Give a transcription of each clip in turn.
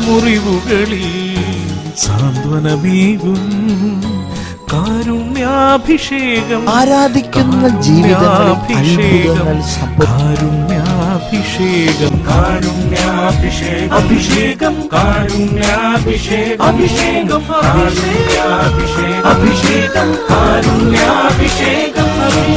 മുറിവുകളിൽ സാന്ത്വനമേകും കാരുണ്യാഭിഷേകം ആരാധിക്കുന്ന ജീവിതങ്ങളിൽ അത്ഭുതങ്ങൾ സംഭവിക്കും കാരുണ്യാഭിഷേകം കാരുണ്യാഭിഷേകം അഭിഷേകം കാരുണ്യാഭിഷേകം അഭിഷേകം കാരുണ്യാഭിഷേകം അഭിഷേകം കാരുണ്യാഭിഷേകം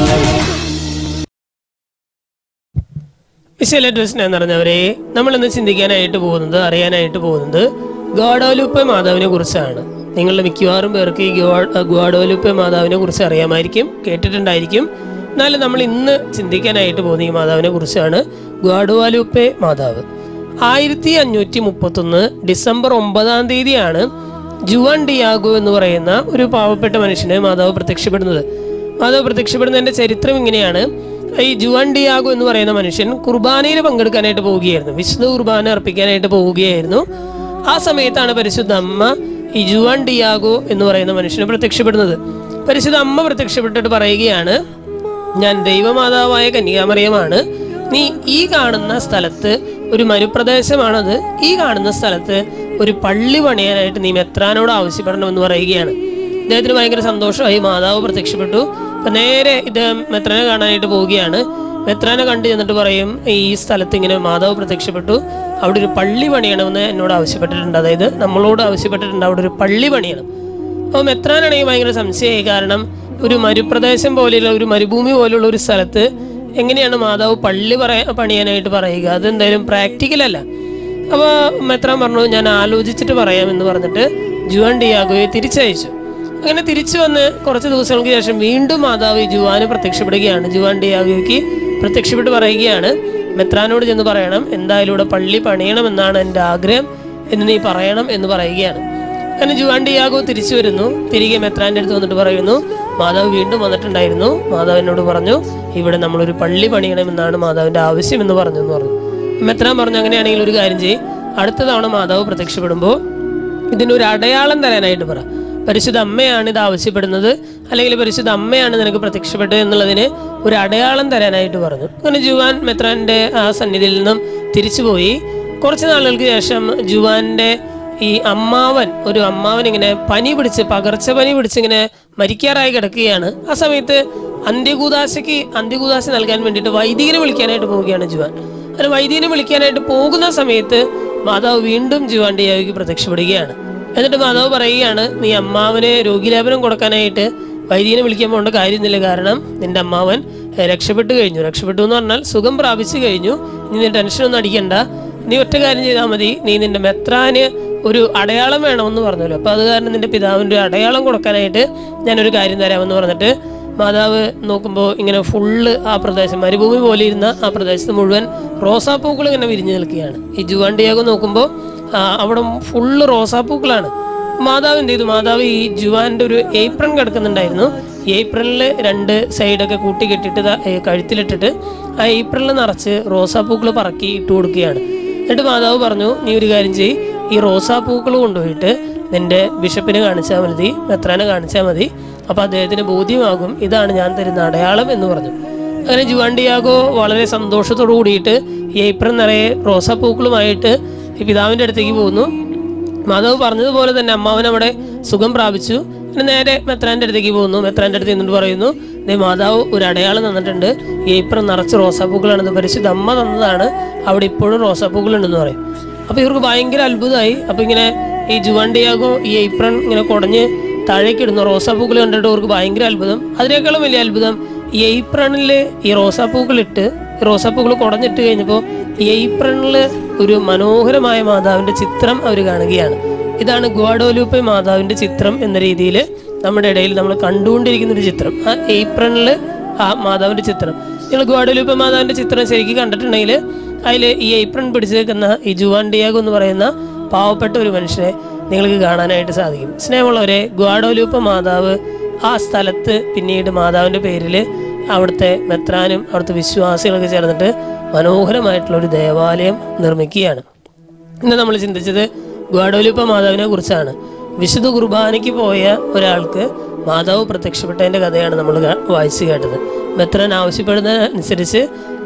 വിശലഡ്രസ്ന എന്ന് പറഞ്ഞവരെ നമ്മൾ ഇന്ന് ചിന്തിക്കാനായിട്ട് പോകുന്നത് അറിയാനായിട്ട് പോകുന്നത് ഗോഡോലുപ്പ മാതാവിനെ കുറിച്ചാണ് നിങ്ങളുടെ മിക്കവാറും പേർക്ക് ഈ ഗോ- ഗോഡോലുപ്പ മാതാവിനെ കുറിച്ച് അറിയാമായിരിക്കും കേട്ടിട്ടുണ്ടായിരിക്കും എന്നാലും നമ്മൾ ഇന്ന് ചിന്തിക്കാനായിട്ട് പോകുന്ന ഈ മാതാവിനെ കുറിച്ചാണ് ഗോഡോലുപ്പെ മാതാവ് ആയിരത്തി അഞ്ഞൂറ്റി മുപ്പത്തൊന്ന് ഡിസംബർ ഒമ്പതാം തീയതിയാണ് ജുവാൻ ഡിയാഗോ എന്ന് പറയുന്ന ഒരു പാവപ്പെട്ട മനുഷ്യന് മാതാവ് പ്രത്യക്ഷപ്പെടുന്നത് മാതാവ് പ്രത്യക്ഷപ്പെടുന്നതിന്റെ ചരിത്രം ഇങ്ങനെയാണ് ഈ ജുവാൻ ഡിയാഗോ എന്ന് പറയുന്ന മനുഷ്യൻ കുർബാനയിൽ പങ്കെടുക്കാനായിട്ട് പോവുകയായിരുന്നു വിശുദ്ധ കുർബാന അർപ്പിക്കാനായിട്ട് പോവുകയായിരുന്നു ആ സമയത്താണ് പരിശുദ്ധ അമ്മ ഈ ജുവാൻ ഡിയാഗോ എന്ന് പറയുന്ന മനുഷ്യന് പ്രത്യക്ഷപ്പെടുന്നത് പരിശുദ്ധ അമ്മ പ്രത്യക്ഷപ്പെട്ടിട്ട് പറയുകയാണ് ഞാൻ ദൈവമാതാവായ കന്യാമറിയമാണ് നീ ഈ കാണുന്ന സ്ഥലത്ത് ഒരു മരുപ്രദേശമാണത് ഈ കാണുന്ന സ്ഥലത്ത് ഒരു പള്ളി പണിയാനായിട്ട് നീ മെത്രാനോട് ആവശ്യപ്പെടണമെന്ന് പറയുകയാണ് ഇദ്ദേഹത്തിന് ഭയങ്കര സന്തോഷമായി മാതാവ് പ്രത്യക്ഷപ്പെട്ടു അപ്പൊ നേരെ ഇദ്ദേഹം മെത്രാനെ കാണാനായിട്ട് പോവുകയാണ് മെത്രാനെ കണ്ടു ചെന്നിട്ട് പറയും ഈ സ്ഥലത്ത് ഇങ്ങനെ മാതാവ് പ്രത്യക്ഷപ്പെട്ടു അവിടെ ഒരു പള്ളി പണിയണമെന്ന് എന്നോട് ആവശ്യപ്പെട്ടിട്ടുണ്ട് അതായത് നമ്മളോട് ആവശ്യപ്പെട്ടിട്ടുണ്ട് അവിടെ ഒരു പള്ളി പണിയണം അപ്പോൾ മെത്രാനാണെങ്കിൽ ഭയങ്കര സംശയമായി കാരണം ഒരു മരുപ്രദേശം പോലെയുള്ള ഒരു മരുഭൂമി പോലുള്ള ഒരു സ്ഥലത്ത് എങ്ങനെയാണ് മാതാവ് പള്ളി പറയാ പണിയാനായിട്ട് പറയുക അതെന്തായാലും പ്രാക്ടിക്കൽ അല്ല അപ്പോൾ മെത്രാൻ പറഞ്ഞു ഞാൻ ആലോചിച്ചിട്ട് പറയാം എന്ന് പറഞ്ഞിട്ട് ജുവാൻ ഡിയാഗോയെ തിരിച്ചയച്ചു അങ്ങനെ തിരിച്ചു വന്ന് കുറച്ച് ദിവസങ്ങൾക്ക് ശേഷം വീണ്ടും മാതാവ് ഈ ജുവാന് പ്രത്യക്ഷപ്പെടുകയാണ് ജുവാൻ ഡിയാഗോയ്ക്ക് പ്രത്യക്ഷപ്പെട്ട് പറയുകയാണ് മെത്രാനോട് ചെന്ന് പറയണം എന്തായാലും ഇവിടെ പള്ളി പണിയണമെന്നാണ് എൻ്റെ ആഗ്രഹം എന്ന് നീ പറയണം എന്ന് പറയുകയാണ് അങ്ങനെ ജുവാൻ ഡിയാഗോ തിരിച്ചു വരുന്നു തിരികെ മെത്രാന്റെ അടുത്ത് വന്നിട്ട് പറയുന്നു മാതാവ് വീണ്ടും വന്നിട്ടുണ്ടായിരുന്നു മാതാവ് എന്നോട് പറഞ്ഞു ഇവിടെ നമ്മളൊരു പള്ളി പണിയണമെന്നാണ് മാതാവിന്റെ ആവശ്യം എന്ന് പറഞ്ഞു എന്ന് പറഞ്ഞു മെത്രാൻ പറഞ്ഞു അങ്ങനെയാണെങ്കിൽ ഒരു കാര്യം ചെയ്യും അടുത്ത തവണ മാതാവ് പ്രത്യക്ഷപ്പെടുമ്പോൾ ഇതിനൊരു അടയാളം തരാനായിട്ട് പറ പരിശുദ്ധ അമ്മയാണ് ഇത് ആവശ്യപ്പെടുന്നത് അല്ലെങ്കിൽ പരിശുദ്ധ അമ്മയാണ് നിനക്ക് പ്രത്യക്ഷപ്പെട്ടത് എന്നുള്ളതിന് ഒരു അടയാളം തരാനായിട്ട് പറഞ്ഞു അങ്ങനെ ജുവാൻ മെത്രാന്റെ ആ സന്നിധിയിൽ നിന്നും തിരിച്ചുപോയി കുറച്ച് നാളുകൾക്ക് ശേഷം ജുവാന്റെ ഈ അമ്മാവൻ ഒരു അമ്മാവൻ ഇങ്ങനെ പനി പിടിച്ച് പകർച്ചപ്പനി പിടിച്ച് ഇങ്ങനെ മരിക്കാറായി കിടക്കുകയാണ് ആ സമയത്ത് അന്ത്യകൂദാശയ്ക്ക് അന്ത്യകൂദാശ നൽകാൻ വേണ്ടിയിട്ട് വൈദികനെ വിളിക്കാനായിട്ട് പോവുകയാണ് ജുവാൻ അങ്ങനെ വൈദികനെ വിളിക്കാനായിട്ട് പോകുന്ന സമയത്ത് മാതാവ് വീണ്ടും ജുവാൻ ഡിയാവിക്ക് പ്രത്യക്ഷപ്പെടുകയാണ് എന്നിട്ട് മാതാവ് പറയുകയാണ് നീ അമ്മാവന് രോഗിലേപനം കൊടുക്കാനായിട്ട് വൈദികനെ വിളിക്കാൻ പോകേണ്ട കാര്യമൊന്നുമില്ല കാരണം നിന്റെ അമ്മാവൻ ഏഹ്, രക്ഷപ്പെട്ടു കഴിഞ്ഞു രക്ഷപ്പെട്ടു എന്ന് പറഞ്ഞാൽ സുഖം പ്രാപിച്ചു കഴിഞ്ഞു നീ നീ ടെൻഷനൊന്നും അടിക്കണ്ട നീ ഒറ്റ കാര്യം ചെയ്താൽ മതി നീ നിന്റെ മെത്രാന് ഒരു അടയാളം വേണമെന്ന് പറഞ്ഞല്ലോ അപ്പൊ അത് കാരണം നിന്റെ പിതാവിന്റെ ഒരു അടയാളം കൊടുക്കാനായിട്ട് ഞാനൊരു കാര്യം തരാമെന്ന് പറഞ്ഞിട്ട് മാതാവ് നോക്കുമ്പോൾ ഇങ്ങനെ ഫുള്ള് ആ പ്രദേശം മരുഭൂമി പോലെ ഇരുന്ന ആ പ്രദേശത്ത് മുഴുവൻ റോസാപ്പൂക്കൾ ഇങ്ങനെ വിരിഞ്ഞു നിൽക്കുകയാണ് ഈ ജുവാൻഡിയാഗോ നോക്കുമ്പോൾ അവിടെ ഫുള്ള് റോസാപ്പൂക്കളാണ് മാതാവ് എന്ത് ചെയ്തു മാതാവ് ഈ ജുവാന്റെ ഒരു ഏപ്രൺ കിടക്കുന്നുണ്ടായിരുന്നു ഈ ഏപ്രണിൽ രണ്ട് സൈഡൊക്കെ കൂട്ടി കെട്ടിയിട്ട് ദാ, ഏ, കഴുത്തിലിട്ടിട്ട് ആ ഏപ്രണിൽ നിറച്ച് റോസാപ്പൂക്കൾ പറക്കി ഇട്ട് കൊടുക്കുകയാണ് എന്നിട്ട് മാതാവ് പറഞ്ഞു നീ ഒരു കാര്യം ചെയ്യ് ഈ റോസാപ്പൂക്കൾ കൊണ്ടുപോയിട്ട് നിന്റെ ബിഷപ്പിനെ കാണിച്ചാൽ മതി മെത്രാനെ കാണിച്ചാൽ മതി അപ്പൊ അദ്ദേഹത്തിന് ബോധ്യമാകും ഇതാണ് ഞാൻ തരുന്ന അടയാളം എന്ന് പറഞ്ഞു അങ്ങനെ ജുവാൻഡിയാഗോ വളരെ സന്തോഷത്തോടു കൂടിയിട്ട് ഈ ഏപ്രിൽ നിറയെ റോസാപ്പൂക്കളുമായിട്ട് ഈ പിതാവിന്റെ അടുത്തേക്ക് പോകുന്നു മാധവ് പറഞ്ഞതുപോലെ തന്നെ അമ്മാവൻ അവിടെ സുഖം പ്രാപിച്ചു പിന്നെ നേരെ മെത്രാന്റെ അടുത്തേക്ക് പോകുന്നു മെത്രാന്റെ അടുത്ത് നിന്നിട്ട് പറയുന്നു ദേ മാതാവ് ഒരു അടയാളം തന്നിട്ടുണ്ട് ഈ ഏപ്രിൽ നിറച്ച് റോസാപ്പൂക്കളാണ് ഇത് പരിശുദ്ധ അമ്മ തന്നതാണ് അവിടെ ഇപ്പോഴും റോസാപ്പൂക്കൾ ഉണ്ടെന്ന് പറയും അപ്പൊ ഇവർക്ക് ഭയങ്കര അത്ഭുതമായി അപ്പൊ ഇങ്ങനെ ഈ ജുവാൻഡിയാഗോ ഈ ഏപ്രൺ ഇങ്ങനെ കുടഞ്ഞ് താഴേക്ക് ഇടുന്ന റോസാപ്പൂക്കൾ കണ്ടിട്ട് അവർക്ക് ഭയങ്കര അത്ഭുതം അതിനേക്കാളും വലിയ അത്ഭുതം ഈ ഏപ്രണില് ഈ റോസാപ്പൂക്കൾ ഇട്ട് ഈ റോസാപ്പൂക്കൾ കുടഞ്ഞിട്ട് കഴിഞ്ഞപ്പോൾ ഈ ഏപ്രണില് ഒരു മനോഹരമായ മാതാവിന്റെ ചിത്രം അവർ കാണുകയാണ് ഇതാണ് ഗുവാഡോലൂപ്പെ മാതാവിന്റെ ചിത്രം എന്ന രീതിയിൽ നമ്മുടെ ഇടയിൽ നമ്മൾ കണ്ടുകൊണ്ടിരിക്കുന്ന ഒരു ചിത്രം ആ ഏപ്രണില് ആ മാതാവിന്റെ ചിത്രം നിങ്ങൾ ഗുവാഡോലൂപ്പെ മാതാവിന്റെ ചിത്രം ശരിക്കും കണ്ടിട്ടുണ്ടെങ്കിൽ അതിൽ ഈ ഏപ്രൺ പിടിച്ച് നിൽക്കുന്ന ഈ ജുവാൻ ഡിയാഗോ എന്ന് പറയുന്ന പാവപ്പെട്ട ഒരു മനുഷ്യനെ നിങ്ങൾക്ക് കാണാനായിട്ട് സാധിക്കും സ്നേഹമുള്ളവരെ ഗ്വാഡോലൂപ്പ മാതാവ് ആ സ്ഥലത്ത് പിന്നീട് മാതാവിന്റെ പേരിൽ അവിടുത്തെ മെത്രാനും അവിടുത്തെ വിശ്വാസികളൊക്കെ ചേർന്നിട്ട് മനോഹരമായിട്ടുള്ള ഒരു ദേവാലയം നിർമ്മിക്കുകയാണ് ഇന്ന് നമ്മൾ ചിന്തിച്ചത് ഗ്വാഡോലിപ്പ മാതാവിനെ കുറിച്ചാണ് വിശുദ്ധ കുർബാനയ്ക്ക് പോയ ഒരാൾക്ക് മാതാവ് പ്രത്യക്ഷപ്പെട്ടതിന്റെ കഥയാണ് നമ്മൾ വായിച്ചു കേട്ടത് മെത്രൻ ആവശ്യപ്പെടുന്നതനുസരിച്ച്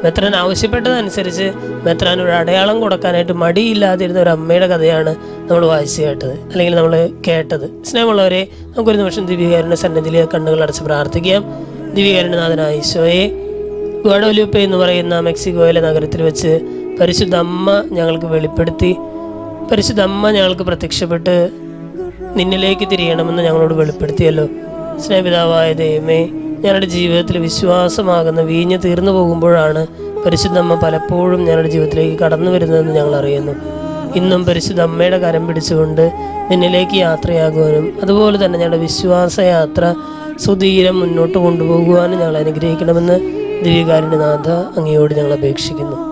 മെത്രാൻ ആവശ്യപ്പെട്ടതനുസരിച്ച് മെത്രാൻ ഒരു അടയാളം കൊടുക്കാനായിട്ട് മടിയില്ലാതിരുന്ന ഒരു അമ്മയുടെ കഥയാണ് നമ്മൾ വായിച്ചു കേട്ടത് അല്ലെങ്കിൽ നമ്മൾ കേട്ടത് സ്നേഹമുള്ളവരെ നമുക്കൊരു നിമിഷം ദിവ്യകാരൻ്റെ സന്നിധിയിലെ കണ്ണുകൾ അടച്ച് പ്രാർത്ഥിക്കാം ദിവ്യകാരനാഥനായ ഈശോയെ ഗുവാഡോലൂപ്പെ എന്ന് പറയുന്ന മെക്സിക്കോയിലെ നഗരത്തിൽ വെച്ച് പരിശുദ്ധ അമ്മ ഞങ്ങൾക്ക് വെളിപ്പെടുത്തി പരിശുദ്ധ അമ്മ ഞങ്ങൾക്ക് പ്രത്യക്ഷപ്പെട്ട് നിന്നിലേക്ക് തിരിയണമെന്ന് ഞങ്ങളോട് വെളിപ്പെടുത്തിയല്ലോ സ്നേഹിതാവായ ദൈവമേ ഞങ്ങളുടെ ജീവിതത്തിൽ വിശ്വാസമാകുന്ന വീഞ്ഞ് തീർന്നു പോകുമ്പോഴാണ് പരിശുദ്ധ അമ്മ പലപ്പോഴും ഞങ്ങളുടെ ജീവിതത്തിലേക്ക് കടന്നു വരുന്നതെന്ന് ഞങ്ങൾ അറിയുന്നു ഇന്നും പരിശുദ്ധ അമ്മയുടെ കരം പിടിച്ചുകൊണ്ട് നിന്നിലേക്ക് യാത്രയാകുവാനും അതുപോലെ തന്നെ ഞങ്ങളുടെ വിശ്വാസയാത്ര സുധീരം മുന്നോട്ട് കൊണ്ടുപോകുവാനും ഞങ്ങൾ അനുഗ്രഹിക്കണമെന്ന് ദിവ്യകാരുണ്യനാഥ അങ്ങയോട് ഞങ്ങൾ അപേക്ഷിക്കുന്നു